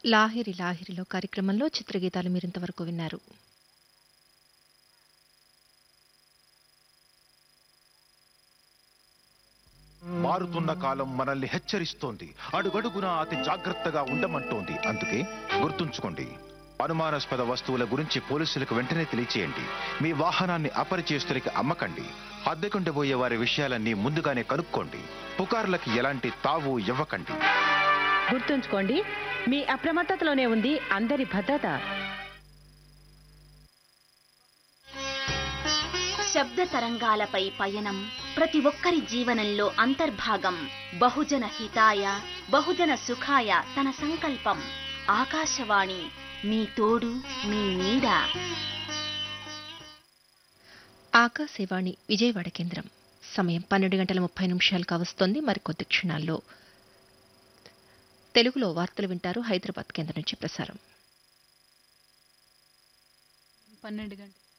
లాహిరి లాహిరిలో కార్యక్రమంలో చిత్రగీతాలు మీరింతవరకు విన్నారు మారుతున్న కాలం మనల్ని హెచ్చరిస్తోంది అడుగడుగునా అతి జాగ్రత్తగా ఉండమంటోంది అందుకే గుర్తుంచుకోండి అనుమానాస్పద వస్తువుల గురించి పోలీసులకు వెంటనే తెలియచేయండి మీ వాహనాన్ని అపరిచేస్తులకి అమ్మకండి అద్దెకుండబోయే వారి విషయాలన్నీ ముందుగానే కనుక్కోండి పుకార్లకి ఎలాంటి తావు ఇవ్వకండి గుర్తుంచుకోండి మీ అప్రమత్తతలోనే ఉంది అందరి భద్రత శబ్ద తరంగాలపై పయనం ప్రతి ఒక్కరి జీవనంలో అంతర్భాగం బహుజన హితాయ బహుజన సుఖాయ తన సంకల్పం ఆకాశవాణి మీ తోడు మీ నీడ ఆకాశవాణి విజయవాడ కేంద్రం సమయం పన్నెండు గంటల ముప్పై నిమిషాలు కావస్తోంది మరికొద్ది క్షణాల్లో తెలుగులో వార్తలు వింటారు హైదరాబాద్ కేంద్రం నుంచి ప్రసారం పన్నెండు గంటలు